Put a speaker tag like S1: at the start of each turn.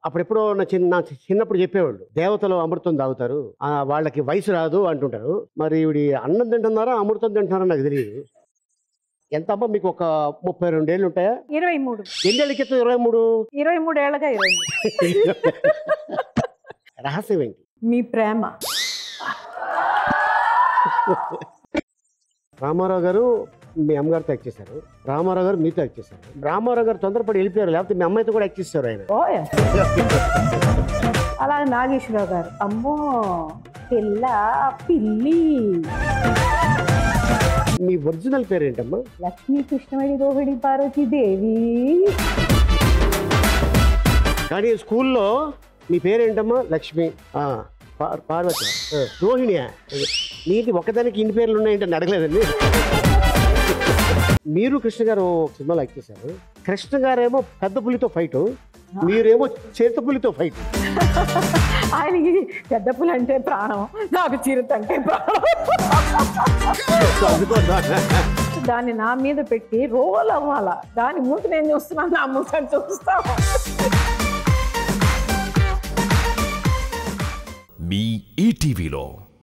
S1: అప్పుడెప్పుడో నా చిన్న నా చిన్నప్పుడు చెప్పేవాళ్ళు దేవతలు అమృతం తాగుతారు ఆ, వాళ్ళకి వయసు రాదు అంటుంటారు మరి ఇవిడి అన్నం తింటున్నారా అమృతం తింటున్నారా నాకు తెలియదు ఎంత అబ్బా మీకు ఒక ముప్పై రెండేళ్ళు ఉంటాయా
S2: ఇరవై మూడు
S1: ఎన్నేళ్ళ క్రితం ఇరవై మూడు
S2: ఇరవై మూడేళ్లగా ఇరవై మూడు
S1: రహస్యం ఏంటి
S2: మీ ప్రేమ
S1: రామారావు గారు మీ అమ్మగారితో యాక్ట్ చేశారు రామారావు గారు మీతో యాక్ట్ చేశారు రామారావు గారు తొందరపడి వెళ్ళిపోయారు లేకపోతే మీ అమ్మాయితో కూడా యాక్ట్ చేస్తారు ఆయన
S2: ఓయ్ అలాగే నాగేశ్వరరావు గారు అమ్మో పిల్ల పిల్లి
S1: మీ ఒరిజినల్ పేరు ఏంటమ్మా
S2: లక్ష్మీ కృష్ణవేణి రోహిణి పార్వతీ దేవి
S1: కానీ స్కూల్లో మీ పేరేంటమ్మా లక్ష్మి ఆ, పా- పార్వతి ఆ, రోహిణియా నీటి ఒక్కదానికి ఇన్ని పేర్లు ఉన్నాయంటే అడగలేదండి మీరు కృష్ణ గారు ఒక సినిమాలో యాక్ట్ చేశారు కృష్ణ గారేమో పెద్ద పులితో ఫైట్ మీరేమో చేత పులితో ఫైట్
S2: ఆయనకి పెద్ద పులి అంటే ప్రాణం నాకు చిరుత అంటే ప్రాణం దాన్ని నా మీద పెట్టి రోల్ అవ్వాలా దాని ముందు నేను చూస్తున్నాను నా ముందు చూస్తా
S3: మీ ఈటీవీలో